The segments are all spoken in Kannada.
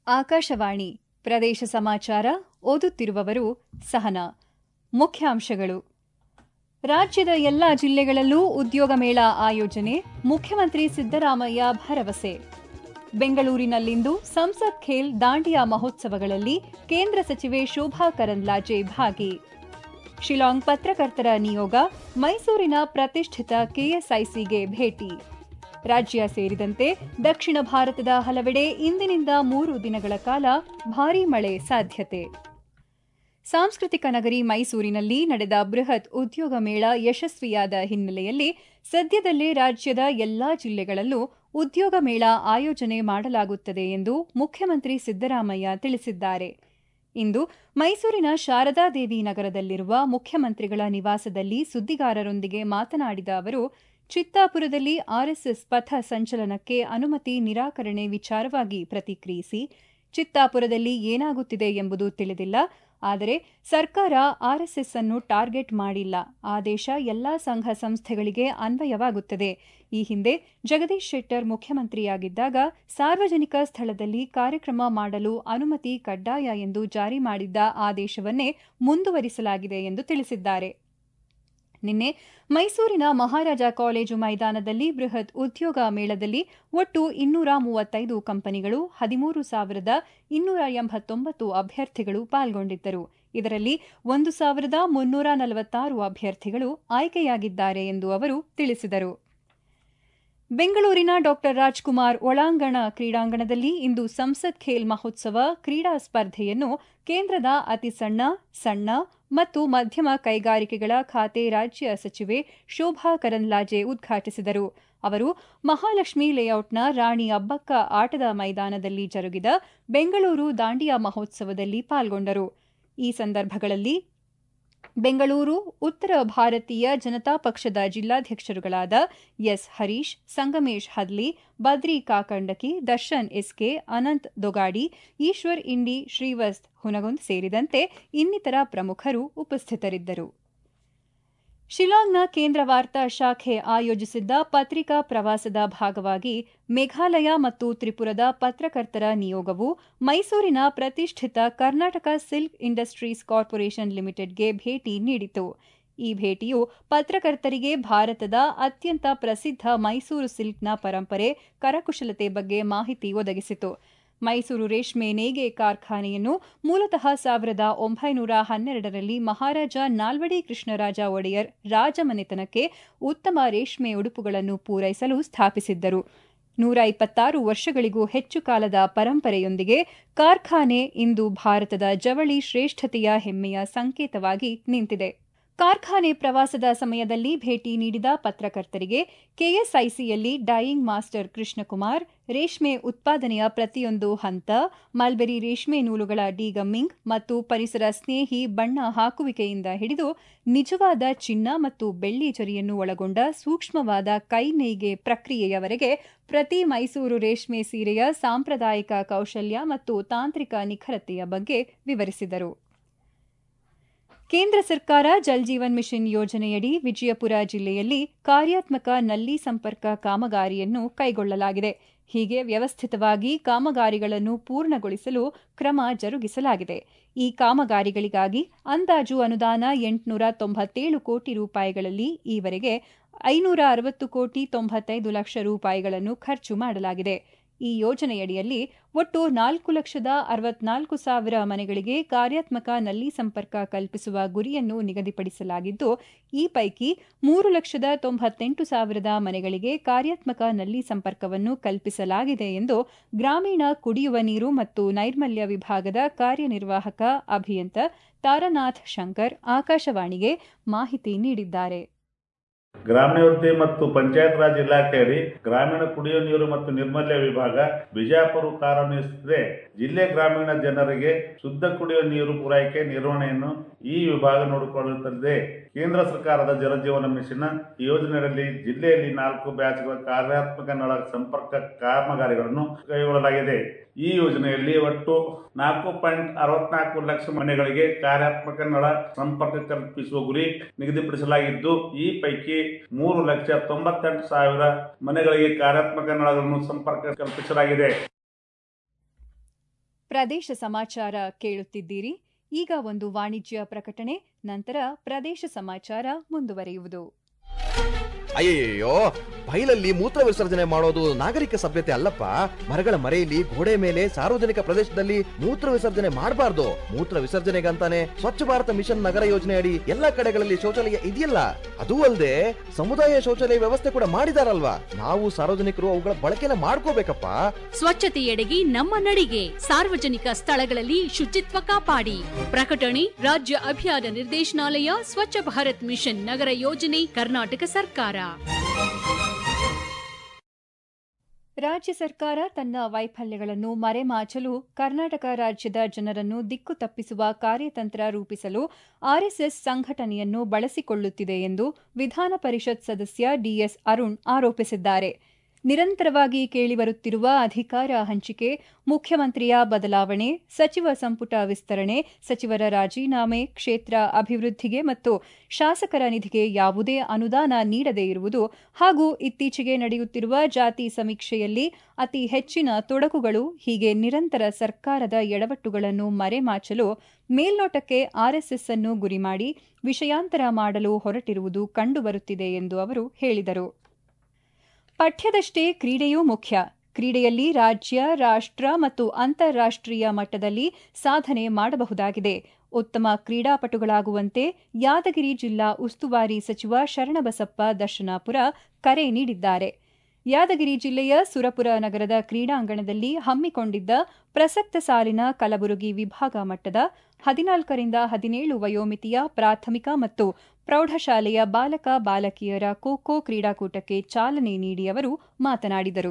ಆಕಾಶವಾಣಿ ಪ್ರದೇಶ ಸಮಾಚಾರ ಓದುತ್ತಿರುವವರು ಸಹನಾ ಮುಖ್ಯಾಂಶಗಳು ರಾಜ್ಯದ ಎಲ್ಲ ಜಿಲ್ಲೆಗಳಲ್ಲೂ ಉದ್ಯೋಗ ಮೇಳ ಆಯೋಜನೆ ಮುಖ್ಯಮಂತ್ರಿ ಸಿದ್ದರಾಮಯ್ಯ ಭರವಸೆ ಬೆಂಗಳೂರಿನಲ್ಲಿಂದು ಸಂಸತ್ ಖೇಲ್ ದಾಂಡಿಯಾ ಮಹೋತ್ಸವಗಳಲ್ಲಿ ಕೇಂದ್ರ ಸಚಿವೆ ಶೋಭಾ ಕರಂದ್ಲಾಜೆ ಭಾಗಿ ಶಿಲಾಂಗ್ ಪತ್ರಕರ್ತರ ನಿಯೋಗ ಮೈಸೂರಿನ ಪ್ರತಿಷ್ಠಿತ ಕೆಎಸ್ಐಸಿಗೆ ಭೇಟಿ ರಾಜ್ಯ ಸೇರಿದಂತೆ ದಕ್ಷಿಣ ಭಾರತದ ಹಲವೆಡೆ ಇಂದಿನಿಂದ ಮೂರು ದಿನಗಳ ಕಾಲ ಭಾರೀ ಮಳೆ ಸಾಧ್ಯತೆ ಸಾಂಸ್ಕೃತಿಕ ನಗರಿ ಮೈಸೂರಿನಲ್ಲಿ ನಡೆದ ಬೃಹತ್ ಉದ್ಯೋಗ ಮೇಳ ಯಶಸ್ವಿಯಾದ ಹಿನ್ನೆಲೆಯಲ್ಲಿ ಸದ್ಯದಲ್ಲೇ ರಾಜ್ಯದ ಎಲ್ಲಾ ಜಿಲ್ಲೆಗಳಲ್ಲೂ ಉದ್ಯೋಗ ಮೇಳ ಆಯೋಜನೆ ಮಾಡಲಾಗುತ್ತದೆ ಎಂದು ಮುಖ್ಯಮಂತ್ರಿ ಸಿದ್ದರಾಮಯ್ಯ ತಿಳಿಸಿದ್ದಾರೆ ಇಂದು ಮೈಸೂರಿನ ಶಾರದಾದೇವಿ ನಗರದಲ್ಲಿರುವ ಮುಖ್ಯಮಂತ್ರಿಗಳ ನಿವಾಸದಲ್ಲಿ ಸುದ್ದಿಗಾರರೊಂದಿಗೆ ಮಾತನಾಡಿದ ಅವರು ಚಿತ್ತಾಪುರದಲ್ಲಿ ಆರ್ಎಸ್ಎಸ್ ಪಥ ಸಂಚಲನಕ್ಕೆ ಅನುಮತಿ ನಿರಾಕರಣೆ ವಿಚಾರವಾಗಿ ಪ್ರತಿಕ್ರಿಯಿಸಿ ಚಿತ್ತಾಪುರದಲ್ಲಿ ಏನಾಗುತ್ತಿದೆ ಎಂಬುದು ತಿಳಿದಿಲ್ಲ ಆದರೆ ಸರ್ಕಾರ ಆರ್ಎಸ್ಎಸ್ ಅನ್ನು ಟಾರ್ಗೆಟ್ ಮಾಡಿಲ್ಲ ಆದೇಶ ಎಲ್ಲಾ ಸಂಘ ಸಂಸ್ಥೆಗಳಿಗೆ ಅನ್ವಯವಾಗುತ್ತದೆ ಈ ಹಿಂದೆ ಜಗದೀಶ್ ಶೆಟ್ಟರ್ ಮುಖ್ಯಮಂತ್ರಿಯಾಗಿದ್ದಾಗ ಸಾರ್ವಜನಿಕ ಸ್ಥಳದಲ್ಲಿ ಕಾರ್ಯಕ್ರಮ ಮಾಡಲು ಅನುಮತಿ ಕಡ್ಡಾಯ ಎಂದು ಜಾರಿ ಮಾಡಿದ್ದ ಆದೇಶವನ್ನೇ ಮುಂದುವರಿಸಲಾಗಿದೆ ಎಂದು ತಿಳಿಸಿದ್ದಾರೆ ನಿನ್ನೆ ಮೈಸೂರಿನ ಮಹಾರಾಜ ಕಾಲೇಜು ಮೈದಾನದಲ್ಲಿ ಬೃಹತ್ ಉದ್ಯೋಗ ಮೇಳದಲ್ಲಿ ಒಟ್ಟು ಇನ್ನೂರ ಮೂವತ್ತೈದು ಕಂಪನಿಗಳು ಹದಿಮೂರು ಸಾವಿರದ ಇನ್ನೂರ ಎಂಬತ್ತೊಂಬತ್ತು ಅಭ್ಯರ್ಥಿಗಳು ಪಾಲ್ಗೊಂಡಿದ್ದರು ಇದರಲ್ಲಿ ಒಂದು ಸಾವಿರದ ಮುನ್ನೂರ ನಲವತ್ತಾರು ಅಭ್ಯರ್ಥಿಗಳು ಆಯ್ಕೆಯಾಗಿದ್ದಾರೆ ಎಂದು ಅವರು ತಿಳಿಸಿದರು ಬೆಂಗಳೂರಿನ ಡಾ ರಾಜ್ಕುಮಾರ್ ಒಳಾಂಗಣ ಕ್ರೀಡಾಂಗಣದಲ್ಲಿ ಇಂದು ಸಂಸತ್ ಖೇಲ್ ಮಹೋತ್ಸವ ಕ್ರೀಡಾ ಸ್ಪರ್ಧೆಯನ್ನು ಕೇಂದ್ರದ ಅತಿ ಸಣ್ಣ ಸಣ್ಣ ಮತ್ತು ಮಧ್ಯಮ ಕೈಗಾರಿಕೆಗಳ ಖಾತೆ ರಾಜ್ಯ ಸಚಿವೆ ಶೋಭಾ ಕರಂದ್ಲಾಜೆ ಉದ್ಘಾಟಿಸಿದರು ಅವರು ಮಹಾಲಕ್ಷ್ಮಿ ಲೇಔಟ್ನ ರಾಣಿ ಅಬ್ಬಕ್ಕ ಆಟದ ಮೈದಾನದಲ್ಲಿ ಜರುಗಿದ ಬೆಂಗಳೂರು ದಾಂಡಿಯಾ ಮಹೋತ್ಸವದಲ್ಲಿ ಪಾಲ್ಗೊಂಡರು ಈ ಸಂದರ್ಭಗಳಲ್ಲಿ ಬೆಂಗಳೂರು ಉತ್ತರ ಭಾರತೀಯ ಜನತಾ ಪಕ್ಷದ ಜಿಲ್ಲಾಧ್ಯಕ್ಷರುಗಳಾದ ಎಸ್ ಹರೀಶ್ ಸಂಗಮೇಶ್ ಹದ್ಲಿ ಬದ್ರಿ ಕಾಕಂಡಕಿ ದರ್ಶನ್ ಎಸ್ಕೆ ಅನಂತ್ ದೊಗಾಡಿ ಈಶ್ವರ್ ಇಂಡಿ ಶ್ರೀವಸ್ತ್ ಹುನಗುಂದ್ ಸೇರಿದಂತೆ ಇನ್ನಿತರ ಪ್ರಮುಖರು ಉಪಸ್ಥಿತರಿದ್ದರು ಶಿಲಾಂಗ್ನ ಕೇಂದ್ರ ವಾರ್ತಾ ಶಾಖೆ ಆಯೋಜಿಸಿದ್ದ ಪತ್ರಿಕಾ ಪ್ರವಾಸದ ಭಾಗವಾಗಿ ಮೇಘಾಲಯ ಮತ್ತು ತ್ರಿಪುರದ ಪತ್ರಕರ್ತರ ನಿಯೋಗವು ಮೈಸೂರಿನ ಪ್ರತಿಷ್ಠಿತ ಕರ್ನಾಟಕ ಸಿಲ್ಕ್ ಇಂಡಸ್ಟ್ರೀಸ್ ಕಾರ್ಪೊರೇಷನ್ ಲಿಮಿಟೆಡ್ಗೆ ಭೇಟಿ ನೀಡಿತು ಈ ಭೇಟಿಯು ಪತ್ರಕರ್ತರಿಗೆ ಭಾರತದ ಅತ್ಯಂತ ಪ್ರಸಿದ್ಧ ಮೈಸೂರು ಸಿಲ್ಕ್ನ ಪರಂಪರೆ ಕರಕುಶಲತೆ ಬಗ್ಗೆ ಮಾಹಿತಿ ಒದಗಿಸಿತು ಮೈಸೂರು ರೇಷ್ಮೆ ನೇಯ್ಗೆ ಕಾರ್ಖಾನೆಯನ್ನು ಮೂಲತಃ ಸಾವಿರದ ಒಂಬೈನೂರ ಹನ್ನೆರಡರಲ್ಲಿ ಮಹಾರಾಜ ನಾಲ್ವಡಿ ಕೃಷ್ಣರಾಜ ಒಡೆಯರ್ ರಾಜಮನೆತನಕ್ಕೆ ಉತ್ತಮ ರೇಷ್ಮೆ ಉಡುಪುಗಳನ್ನು ಪೂರೈಸಲು ಸ್ಥಾಪಿಸಿದ್ದರು ನೂರ ಇಪ್ಪತ್ತಾರು ವರ್ಷಗಳಿಗೂ ಹೆಚ್ಚು ಕಾಲದ ಪರಂಪರೆಯೊಂದಿಗೆ ಕಾರ್ಖಾನೆ ಇಂದು ಭಾರತದ ಜವಳಿ ಶ್ರೇಷ್ಠತೆಯ ಹೆಮ್ಮೆಯ ಸಂಕೇತವಾಗಿ ನಿಂತಿದೆ ಕಾರ್ಖಾನೆ ಪ್ರವಾಸದ ಸಮಯದಲ್ಲಿ ಭೇಟಿ ನೀಡಿದ ಪತ್ರಕರ್ತರಿಗೆ ಕೆಎಸ್ಐಸಿಯಲ್ಲಿ ಡೈಯಿಂಗ್ ಮಾಸ್ಟರ್ ಕೃಷ್ಣಕುಮಾರ್ ರೇಷ್ಮೆ ಉತ್ಪಾದನೆಯ ಪ್ರತಿಯೊಂದು ಹಂತ ಮಲ್ಬೆರಿ ರೇಷ್ಮೆ ನೂಲುಗಳ ಡಿಗಮ್ಮಿಂಗ್ ಮತ್ತು ಪರಿಸರ ಸ್ನೇಹಿ ಬಣ್ಣ ಹಾಕುವಿಕೆಯಿಂದ ಹಿಡಿದು ನಿಜವಾದ ಚಿನ್ನ ಮತ್ತು ಬೆಳ್ಳಿ ಚರಿಯನ್ನು ಒಳಗೊಂಡ ಸೂಕ್ಷ್ಮವಾದ ಕೈ ನೇಯ್ಗೆ ಪ್ರಕ್ರಿಯೆಯವರೆಗೆ ಪ್ರತಿ ಮೈಸೂರು ರೇಷ್ಮೆ ಸೀರೆಯ ಸಾಂಪ್ರದಾಯಿಕ ಕೌಶಲ್ಯ ಮತ್ತು ತಾಂತ್ರಿಕ ನಿಖರತೆಯ ಬಗ್ಗೆ ವಿವರಿಸಿದರು ಕೇಂದ್ರ ಸರ್ಕಾರ ಜಲ್ ಜೀವನ್ ಮಿಷನ್ ಯೋಜನೆಯಡಿ ವಿಜಯಪುರ ಜಿಲ್ಲೆಯಲ್ಲಿ ಕಾರ್ಯಾತ್ಮಕ ನಲ್ಲಿ ಸಂಪರ್ಕ ಕಾಮಗಾರಿಯನ್ನು ಕೈಗೊಳ್ಳಲಾಗಿದೆ ಹೀಗೆ ವ್ಯವಸ್ಥಿತವಾಗಿ ಕಾಮಗಾರಿಗಳನ್ನು ಪೂರ್ಣಗೊಳಿಸಲು ಕ್ರಮ ಜರುಗಿಸಲಾಗಿದೆ ಈ ಕಾಮಗಾರಿಗಳಿಗಾಗಿ ಅಂದಾಜು ಅನುದಾನ ಎಂಟುನೂರ ತೊಂಬತ್ತೇಳು ಕೋಟಿ ರೂಪಾಯಿಗಳಲ್ಲಿ ಈವರೆಗೆ ಐನೂರ ಅರವತ್ತು ಕೋಟಿ ತೊಂಬತ್ತೈದು ಲಕ್ಷ ರೂಪಾಯಿಗಳನ್ನು ಖರ್ಚು ಮಾಡಲಾಗಿದೆ ಈ ಯೋಜನೆಯಡಿಯಲ್ಲಿ ಒಟ್ಟು ನಾಲ್ಕು ಲಕ್ಷದ ಅರವತ್ನಾಲ್ಕು ಸಾವಿರ ಮನೆಗಳಿಗೆ ಕಾರ್ಯಾತ್ಮಕ ನಲ್ಲಿ ಸಂಪರ್ಕ ಕಲ್ಪಿಸುವ ಗುರಿಯನ್ನು ನಿಗದಿಪಡಿಸಲಾಗಿದ್ದು ಈ ಪೈಕಿ ಮೂರು ಲಕ್ಷದ ತೊಂಬತ್ತೆಂಟು ಸಾವಿರದ ಮನೆಗಳಿಗೆ ಕಾರ್ಯಾತ್ಮಕ ನಲ್ಲಿ ಸಂಪರ್ಕವನ್ನು ಕಲ್ಪಿಸಲಾಗಿದೆ ಎಂದು ಗ್ರಾಮೀಣ ಕುಡಿಯುವ ನೀರು ಮತ್ತು ನೈರ್ಮಲ್ಯ ವಿಭಾಗದ ಕಾರ್ಯನಿರ್ವಾಹಕ ಅಭಿಯಂತ ತಾರನಾಥ್ ಶಂಕರ್ ಆಕಾಶವಾಣಿಗೆ ಮಾಹಿತಿ ನೀಡಿದ್ದಾರೆ ಗ್ರಾಮೀಣಾಭಿವೃದ್ಧಿ ಮತ್ತು ಪಂಚಾಯತ್ ರಾಜ್ ಇಲಾಖೆಯಡಿ ಗ್ರಾಮೀಣ ಕುಡಿಯುವ ನೀರು ಮತ್ತು ನಿರ್ಮಲ್ಯ ವಿಭಾಗ ಬಿಜಾಪುರ ಕಾರ್ಯನಿರ್ವಹಿಸುತ್ತದೆ ಜಿಲ್ಲೆ ಗ್ರಾಮೀಣ ಜನರಿಗೆ ಶುದ್ಧ ಕುಡಿಯುವ ನೀರು ಪೂರೈಕೆ ನಿರ್ವಹಣೆಯನ್ನು ಈ ವಿಭಾಗ ನೋಡಿಕೊಳ್ಳುತ್ತದೆ ಕೇಂದ್ರ ಸರ್ಕಾರದ ಜಲಜೀವನ ಮಿಷನ್ ಯೋಜನೆಯಲ್ಲಿ ಜಿಲ್ಲೆಯಲ್ಲಿ ನಾಲ್ಕು ಬ್ಯಾಚ್ಗಳ ಕಾರ್ಯಾತ್ಮಕ ನಳ ಸಂಪರ್ಕ ಕಾಮಗಾರಿಗಳನ್ನು ಕೈಗೊಳ್ಳಲಾಗಿದೆ ಈ ಯೋಜನೆಯಲ್ಲಿ ಒಟ್ಟು ನಾಲ್ಕು ಪಾಯಿಂಟ್ ಅರವತ್ನಾಲ್ಕು ಲಕ್ಷ ಮನೆಗಳಿಗೆ ಕಾರ್ಯಾತ್ಮಕ ನಳ ಸಂಪರ್ಕ ಕಲ್ಪಿಸುವ ಗುರಿ ನಿಗದಿಪಡಿಸಲಾಗಿದ್ದು ಈ ಪೈಕಿ ಮೂರು ಲಕ್ಷ ತೊಂಬತ್ತೆಂಟು ಸಾವಿರ ಮನೆಗಳಿಗೆ ಕಾರ್ಯಾತ್ಮಕ ನಳಗಳನ್ನು ಸಂಪರ್ಕ ಕಲ್ಪಿಸಲಾಗಿದೆ ಪ್ರದೇಶ ಸಮಾಚಾರ ಕೇಳುತ್ತಿದ್ದೀರಿ ಈಗ ಒಂದು ವಾಣಿಜ್ಯ ಪ್ರಕಟಣೆ ನಂತರ ಪ್ರದೇಶ ಸಮಾಚಾರ ಮುಂದುವರಿಯುವುದು ಅಯ್ಯಯ್ಯೋ ಬೈಲಲ್ಲಿ ಮೂತ್ರ ವಿಸರ್ಜನೆ ಮಾಡೋದು ನಾಗರಿಕ ಸಭ್ಯತೆ ಅಲ್ಲಪ್ಪ ಮರಗಳ ಮರೆಯಲ್ಲಿ ಗೋಡೆ ಮೇಲೆ ಸಾರ್ವಜನಿಕ ಪ್ರದೇಶದಲ್ಲಿ ಮೂತ್ರ ವಿಸರ್ಜನೆ ಮಾಡಬಾರ್ದು ಮೂತ್ರ ವಿಸರ್ಜನೆಗಂತಾನೆ ಸ್ವಚ್ಛ ಭಾರತ ಮಿಷನ್ ನಗರ ಯೋಜನೆ ಅಡಿ ಎಲ್ಲಾ ಕಡೆಗಳಲ್ಲಿ ಶೌಚಾಲಯ ಇದೆಯಲ್ಲ ಅದೂ ಅಲ್ಲದೆ ಸಮುದಾಯ ಶೌಚಾಲಯ ವ್ಯವಸ್ಥೆ ಕೂಡ ಮಾಡಿದಾರಲ್ವಾ ನಾವು ಸಾರ್ವಜನಿಕರು ಅವುಗಳ ಬಳಕೆನ ಮಾಡ್ಕೋಬೇಕಪ್ಪ ಸ್ವಚ್ಛತೆಯೆಡೆಗೆ ನಮ್ಮ ನಡಿಗೆ ಸಾರ್ವಜನಿಕ ಸ್ಥಳಗಳಲ್ಲಿ ಶುಚಿತ್ವ ಕಾಪಾಡಿ ಪ್ರಕಟಣೆ ರಾಜ್ಯ ಅಭಿಯಾನ ನಿರ್ದೇಶನಾಲಯ ಸ್ವಚ್ಛ ಭಾರತ್ ಮಿಷನ್ ನಗರ ಯೋಜನೆ ಕರ್ನಾಟಕ ಸರ್ಕಾರ ರಾಜ್ಯ ಸರ್ಕಾರ ತನ್ನ ವೈಫಲ್ಯಗಳನ್ನು ಮರೆಮಾಚಲು ಕರ್ನಾಟಕ ರಾಜ್ಯದ ಜನರನ್ನು ದಿಕ್ಕು ತಪ್ಪಿಸುವ ಕಾರ್ಯತಂತ್ರ ರೂಪಿಸಲು ಆರ್ಎಸ್ಎಸ್ ಸಂಘಟನೆಯನ್ನು ಬಳಸಿಕೊಳ್ಳುತ್ತಿದೆ ಎಂದು ವಿಧಾನ ಪರಿಷತ್ ಸದಸ್ಯ ಡಿಎಸ್ ಅರುಣ್ ಆರೋಪಿಸಿದ್ದಾರೆ ನಿರಂತರವಾಗಿ ಕೇಳಿಬರುತ್ತಿರುವ ಅಧಿಕಾರ ಹಂಚಿಕೆ ಮುಖ್ಯಮಂತ್ರಿಯ ಬದಲಾವಣೆ ಸಚಿವ ಸಂಪುಟ ವಿಸ್ತರಣೆ ಸಚಿವರ ರಾಜೀನಾಮೆ ಕ್ಷೇತ್ರ ಅಭಿವೃದ್ಧಿಗೆ ಮತ್ತು ಶಾಸಕರ ನಿಧಿಗೆ ಯಾವುದೇ ಅನುದಾನ ನೀಡದೇ ಇರುವುದು ಹಾಗೂ ಇತ್ತೀಚೆಗೆ ನಡೆಯುತ್ತಿರುವ ಜಾತಿ ಸಮೀಕ್ಷೆಯಲ್ಲಿ ಅತಿ ಹೆಚ್ಚಿನ ತೊಡಕುಗಳು ಹೀಗೆ ನಿರಂತರ ಸರ್ಕಾರದ ಎಡವಟ್ಟುಗಳನ್ನು ಮರೆಮಾಚಲು ಮೇಲ್ನೋಟಕ್ಕೆ ಆರ್ಎಸ್ಎಸ್ ಅನ್ನು ಗುರಿ ಮಾಡಿ ವಿಷಯಾಂತರ ಮಾಡಲು ಹೊರಟಿರುವುದು ಕಂಡುಬರುತ್ತಿದೆ ಎಂದು ಅವರು ಹೇಳಿದರು ಪಠ್ಯದಷ್ಟೇ ಕ್ರೀಡೆಯೂ ಮುಖ್ಯ ಕ್ರೀಡೆಯಲ್ಲಿ ರಾಜ್ಯ ರಾಷ್ಟ್ರ ಮತ್ತು ಅಂತಾರಾಷ್ಟ್ರೀಯ ಮಟ್ಟದಲ್ಲಿ ಸಾಧನೆ ಮಾಡಬಹುದಾಗಿದೆ ಉತ್ತಮ ಕ್ರೀಡಾಪಟುಗಳಾಗುವಂತೆ ಯಾದಗಿರಿ ಜಿಲ್ಲಾ ಉಸ್ತುವಾರಿ ಸಚಿವ ಶರಣಬಸಪ್ಪ ದರ್ಶನಾಪುರ ಕರೆ ನೀಡಿದ್ದಾರೆ ಯಾದಗಿರಿ ಜಿಲ್ಲೆಯ ಸುರಪುರ ನಗರದ ಕ್ರೀಡಾಂಗಣದಲ್ಲಿ ಹಮ್ಮಿಕೊಂಡಿದ್ದ ಪ್ರಸಕ್ತ ಸಾಲಿನ ಕಲಬುರಗಿ ವಿಭಾಗ ಮಟ್ಟದ ಹದಿನಾಲ್ಕರಿಂದ ಹದಿನೇಳು ವಯೋಮಿತಿಯ ಪ್ರಾಥಮಿಕ ಮತ್ತು ಪ್ರೌಢಶಾಲೆಯ ಬಾಲಕ ಬಾಲಕಿಯರ ಖೋಖೋ ಕ್ರೀಡಾಕೂಟಕ್ಕೆ ಚಾಲನೆ ನೀಡಿ ಅವರು ಮಾತನಾಡಿದರು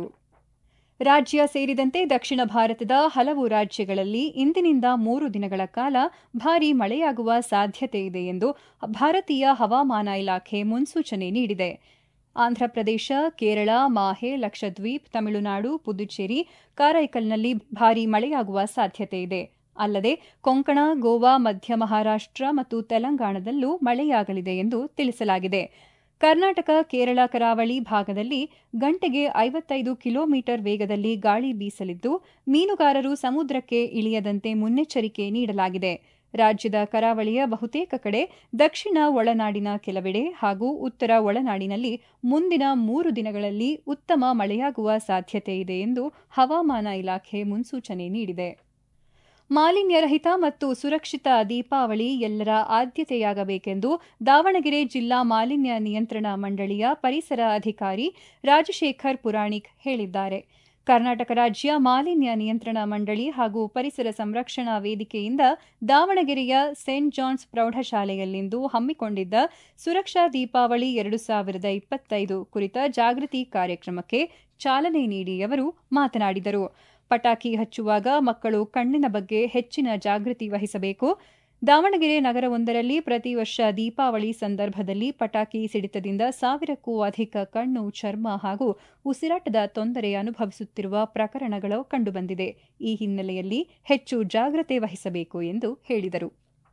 ರಾಜ್ಯ ಸೇರಿದಂತೆ ದಕ್ಷಿಣ ಭಾರತದ ಹಲವು ರಾಜ್ಯಗಳಲ್ಲಿ ಇಂದಿನಿಂದ ಮೂರು ದಿನಗಳ ಕಾಲ ಭಾರೀ ಮಳೆಯಾಗುವ ಸಾಧ್ಯತೆ ಇದೆ ಎಂದು ಭಾರತೀಯ ಹವಾಮಾನ ಇಲಾಖೆ ಮುನ್ಸೂಚನೆ ನೀಡಿದೆ ಆಂಧ್ರಪ್ರದೇಶ ಕೇರಳ ಮಾಹೆ ಲಕ್ಷದ್ವೀಪ್ ತಮಿಳುನಾಡು ಪುದುಚೇರಿ ಕಾರೈಕಲ್ನಲ್ಲಿ ಭಾರೀ ಮಳೆಯಾಗುವ ಸಾಧ್ಯತೆ ಇದೆ ಅಲ್ಲದೆ ಕೊಂಕಣ ಗೋವಾ ಮಧ್ಯ ಮಹಾರಾಷ್ಟ್ರ ಮತ್ತು ತೆಲಂಗಾಣದಲ್ಲೂ ಮಳೆಯಾಗಲಿದೆ ಎಂದು ತಿಳಿಸಲಾಗಿದೆ ಕರ್ನಾಟಕ ಕೇರಳ ಕರಾವಳಿ ಭಾಗದಲ್ಲಿ ಗಂಟೆಗೆ ಐವತ್ತೈದು ಕಿಲೋಮೀಟರ್ ವೇಗದಲ್ಲಿ ಗಾಳಿ ಬೀಸಲಿದ್ದು ಮೀನುಗಾರರು ಸಮುದ್ರಕ್ಕೆ ಇಳಿಯದಂತೆ ಮುನ್ನೆಚ್ಚರಿಕೆ ನೀಡಲಾಗಿದೆ ರಾಜ್ಯದ ಕರಾವಳಿಯ ಬಹುತೇಕ ಕಡೆ ದಕ್ಷಿಣ ಒಳನಾಡಿನ ಕೆಲವೆಡೆ ಹಾಗೂ ಉತ್ತರ ಒಳನಾಡಿನಲ್ಲಿ ಮುಂದಿನ ಮೂರು ದಿನಗಳಲ್ಲಿ ಉತ್ತಮ ಮಳೆಯಾಗುವ ಸಾಧ್ಯತೆ ಇದೆ ಎಂದು ಹವಾಮಾನ ಇಲಾಖೆ ಮುನ್ಸೂಚನೆ ನೀಡಿದೆ ಮಾಲಿನ್ಯರಹಿತ ಮತ್ತು ಸುರಕ್ಷಿತ ದೀಪಾವಳಿ ಎಲ್ಲರ ಆದ್ಯತೆಯಾಗಬೇಕೆಂದು ದಾವಣಗೆರೆ ಜಿಲ್ಲಾ ಮಾಲಿನ್ಯ ನಿಯಂತ್ರಣ ಮಂಡಳಿಯ ಪರಿಸರ ಅಧಿಕಾರಿ ರಾಜಶೇಖರ್ ಪುರಾಣಿಕ್ ಹೇಳಿದ್ದಾರೆ ಕರ್ನಾಟಕ ರಾಜ್ಯ ಮಾಲಿನ್ಯ ನಿಯಂತ್ರಣ ಮಂಡಳಿ ಹಾಗೂ ಪರಿಸರ ಸಂರಕ್ಷಣಾ ವೇದಿಕೆಯಿಂದ ದಾವಣಗೆರೆಯ ಸೇಂಟ್ ಜಾನ್ಸ್ ಪ್ರೌಢಶಾಲೆಯಲ್ಲಿಂದು ಹಮ್ಮಿಕೊಂಡಿದ್ದ ಸುರಕ್ಷಾ ದೀಪಾವಳಿ ಎರಡು ಸಾವಿರದ ಇಪ್ಪತ್ತೈದು ಕುರಿತ ಜಾಗೃತಿ ಕಾರ್ಯಕ್ರಮಕ್ಕೆ ಚಾಲನೆ ನೀಡಿ ಅವರು ಮಾತನಾಡಿದರು ಪಟಾಕಿ ಹಚ್ಚುವಾಗ ಮಕ್ಕಳು ಕಣ್ಣಿನ ಬಗ್ಗೆ ಹೆಚ್ಚಿನ ಜಾಗೃತಿ ವಹಿಸಬೇಕು ದಾವಣಗೆರೆ ನಗರವೊಂದರಲ್ಲಿ ಪ್ರತಿ ವರ್ಷ ದೀಪಾವಳಿ ಸಂದರ್ಭದಲ್ಲಿ ಪಟಾಕಿ ಸಿಡಿತದಿಂದ ಸಾವಿರಕ್ಕೂ ಅಧಿಕ ಕಣ್ಣು ಚರ್ಮ ಹಾಗೂ ಉಸಿರಾಟದ ತೊಂದರೆ ಅನುಭವಿಸುತ್ತಿರುವ ಪ್ರಕರಣಗಳು ಕಂಡುಬಂದಿದೆ ಈ ಹಿನ್ನೆಲೆಯಲ್ಲಿ ಹೆಚ್ಚು ಜಾಗ್ರತೆ ವಹಿಸಬೇಕು ಎಂದು ಹೇಳಿದರು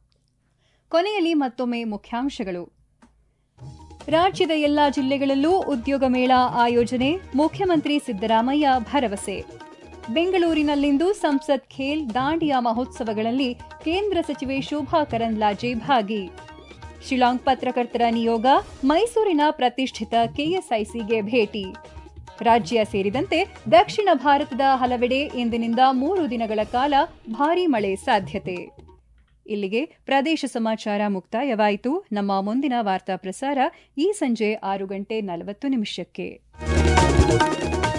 ಕೊನೆಯಲ್ಲಿ ಮತ್ತೊಮ್ಮೆ ಮುಖ್ಯಾಂಶಗಳು ರಾಜ್ಯದ ಎಲ್ಲಾ ಜಿಲ್ಲೆಗಳಲ್ಲೂ ಉದ್ಯೋಗ ಮೇಳ ಆಯೋಜನೆ ಮುಖ್ಯಮಂತ್ರಿ ಸಿದ್ದರಾಮಯ್ಯ ಭರವಸೆ ಬೆಂಗಳೂರಿನಲ್ಲಿಂದು ಸಂಸತ್ ಖೇಲ್ ದಾಂಡಿಯಾ ಮಹೋತ್ಸವಗಳಲ್ಲಿ ಕೇಂದ್ರ ಸಚಿವೆ ಶೋಭಾ ಕರಂದ್ಲಾಜೆ ಭಾಗಿ ಶಿಲಾಂಗ್ ಪತ್ರಕರ್ತರ ನಿಯೋಗ ಮೈಸೂರಿನ ಪ್ರತಿಷ್ಠಿತ ಕೆಎಸ್ಐಸಿಗೆ ಭೇಟಿ ರಾಜ್ಯ ಸೇರಿದಂತೆ ದಕ್ಷಿಣ ಭಾರತದ ಹಲವೆಡೆ ಇಂದಿನಿಂದ ಮೂರು ದಿನಗಳ ಕಾಲ ಭಾರೀ ಮಳೆ ಸಾಧ್ಯತೆ ಇಲ್ಲಿಗೆ ಪ್ರದೇಶ ಸಮಾಚಾರ ಮುಕ್ತಾಯವಾಯಿತು ನಮ್ಮ ಮುಂದಿನ ವಾರ್ತಾ ಪ್ರಸಾರ ಈ ಸಂಜೆ ಆರು ಗಂಟೆ ನಲವತ್ತು ನಿಮಿಷಕ್ಕೆ